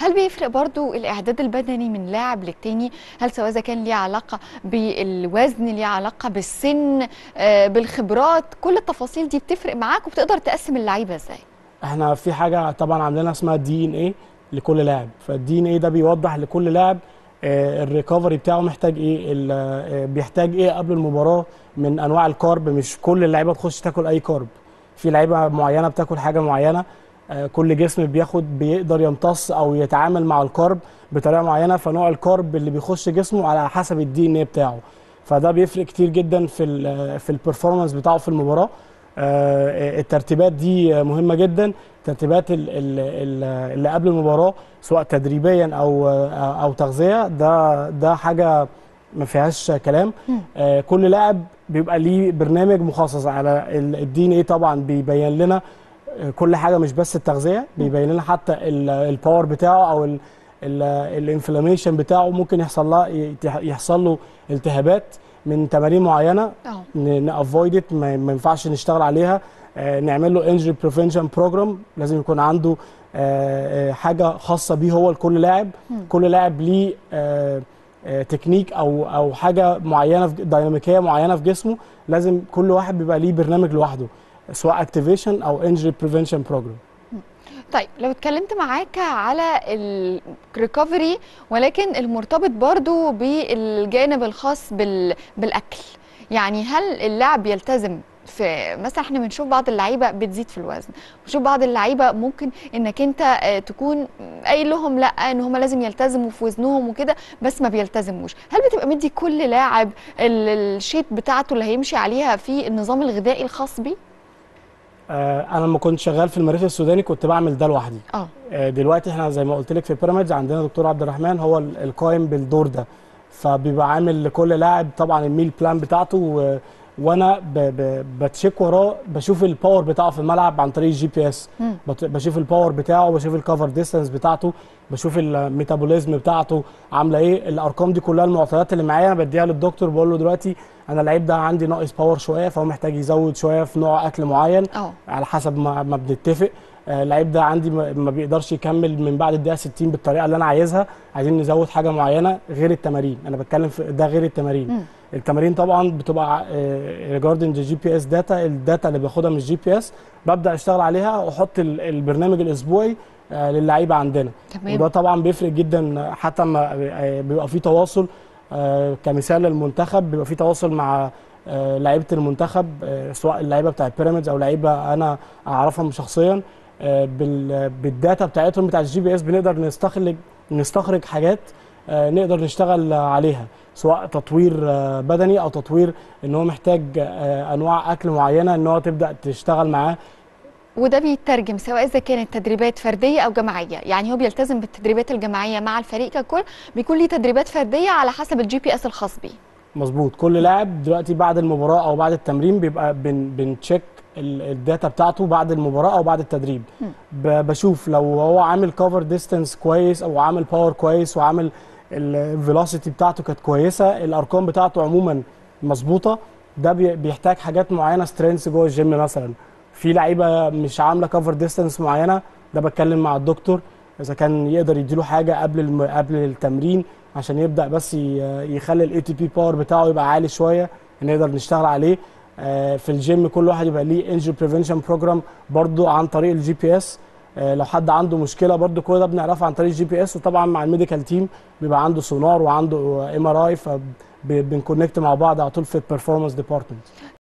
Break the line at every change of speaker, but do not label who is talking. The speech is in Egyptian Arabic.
هل بيفرق برضو الاعداد البدني من لاعب للتاني هل سواء اذا كان ليه علاقه بالوزن ليه علاقه بالسن آه، بالخبرات كل التفاصيل دي بتفرق معاك وبتقدر تقسم اللعيبه ازاي
احنا في حاجه طبعا عندنا اسمها دي ان ايه لكل لاعب فالدي ان ايه ده بيوضح لكل لاعب آه، الريكفري بتاعه محتاج ايه ال- آه، بيحتاج ايه قبل المباراه من انواع الكارب مش كل اللعيبه تخش تاكل اي كارب في لعيبه معينه بتاكل حاجه معينه آه، كل جسم بياخد بيقدر يمتص او يتعامل مع الكارب بطريقه معينه فنوع الكارب اللي بيخش جسمه على حسب الدي ان ايه بتاعه فده بيفرق كتير جدا في ال في البرفورمانس بتاعه في المباراه آه، الترتيبات دي مهمه جدا الترتيبات ال- ال- ال- اللي قبل المباراه سواء تدريبيا او او تغذيه ده ده حاجه ما فيهاش كلام آه، كل لاعب بيبقى ليه برنامج مخصص على الدي ان ايه طبعا بيبين لنا آه، كل حاجه مش بس التغذيه بيبين لنا حتى ال- الباور بتاعه او الانفلاميشن بتاعه ممكن يحصل لها يحصل له التهابات من تمارين معينه
اه
نافويد ات ما ما ينفعش نشتغل عليها آه، نعمل له انجري بريفنشن بروجرام لازم يكون عنده آه، آه، حاجه خاصه بيه هو لكل لاعب كل لاعب ليه آه، آه، تكنيك او او حاجه معينه في ديناميكيه معينه في جسمه لازم كل واحد بيبقى ليه برنامج لوحده سواء اكتيفيشن او انجري بريفنشن بروجرام
طيب لو اتكلمت معاك على الريكفري ولكن المرتبط برضو بالجانب الخاص بال... بالاكل يعني هل اللاعب يلتزم في مثلا احنا بنشوف بعض اللعيبه بتزيد في الوزن بنشوف بعض اللعيبه ممكن انك انت آه، تكون قايل لهم لا ان هم لازم يلتزموا في وزنهم وكده بس ما بيلتزموش هل بتبقى مدي كل لاعب ال- الشيت بتاعته اللي هيمشي عليها في النظام الغذائي الخاص بيه
آه، انا لما كنت شغال في المريخ السوداني كنت بعمل ده لوحدي
اه
آه، دلوقتي احنا زي ما قلت لك في بيراميدز عندنا دكتور عبد الرحمن هو ال- القائم بالدور ده فبيبقى عامل لكل لاعب طبعا الميل بلان بتاعته و... وانا ب... ب... بتشيك وراه بشوف الباور بتاعه في الملعب عن طريق الجي بي اس
مم.
بت... بشوف الباور بتاعه بشوف الكفر ديستانس بتاعته بشوف الميتابوليزم بتاعته عامله ايه الارقام دي كلها المعطيات اللي معايا انا بديها للدكتور بقول له دلوقتي انا اللعيب ده عندي ناقص باور شويه فهو محتاج يزود شويه في نوع اكل معين
اه
على حسب ما ما بنتفق آه، اللعيب ده عندي ما ما بيقدرش يكمل من بعد الدقيقه 60 بالطريقه اللي انا عايزها عايزين نزود حاجه معينه غير التمارين انا بتكلم في ده غير التمارين
مم.
التمارين طبعا بتبقى ريجاردنج جي بي اس داتا الداتا اللي باخدها من الجي بي اس ببدا اشتغل عليها واحط ال- البرنامج الاسبوعي آه، للعيبه عندنا
تمام
وده طبعا بيفرق جدا حتى ما آه، بيبقى في تواصل آه، كمثال للمنتخب بيبقى في تواصل مع آه، لعيبه المنتخب آه، سواء اللعيبه بتاع بيراميدز او لعيبه انا اعرفهم شخصيا آه، بال- بالداتا بتاعتهم بتاع الجي بي اس بنقدر نستخرج نستخرج حاجات آه، نقدر نشتغل عليها سواء تطوير آه، بدني او تطوير ان هو محتاج آه، انواع اكل معينه ان هو تبدا تشتغل معاه
وده بيترجم سواء اذا كانت تدريبات فرديه او جماعيه يعني هو بيلتزم بالتدريبات الجماعيه مع الفريق ككل بيكون ليه تدريبات فرديه على حسب الجي بي اس الخاص بيه
مظبوط كل لاعب دلوقتي بعد المباراه او بعد التمرين بيبقى بن بنتشيك ال- الداتا بتاعته بعد المباراه او بعد التدريب ب- بشوف لو هو عامل كفر ديستانس كويس او عامل باور كويس وعامل الفيلوسيتي بتاعته كانت كويسه الارقام بتاعته عموما مظبوطه ده بي- بيحتاج حاجات معينه سترينث جوه الجيم مثلا في لعيبه مش عامله كفر ديستانس معينه ده بتكلم مع الدكتور اذا كان يقدر يديله حاجه قبل الم... قبل التمرين عشان يبدا بس ي... يخلي الاي تي بي باور بتاعه يبقى عالي شويه نقدر نشتغل عليه آه، في الجيم كل واحد يبقى ليه انجري بريفنشن بروجرام برضو عن طريق الجي بي اس لو حد عنده مشكله برضو كل ده بنعرفها عن طريق الجي بي اس وطبعا مع الميديكال تيم بيبقى عنده سونار وعنده ام ار اي فبنكونكت مع بعض على طول في البرفورمانس ديبارتمنت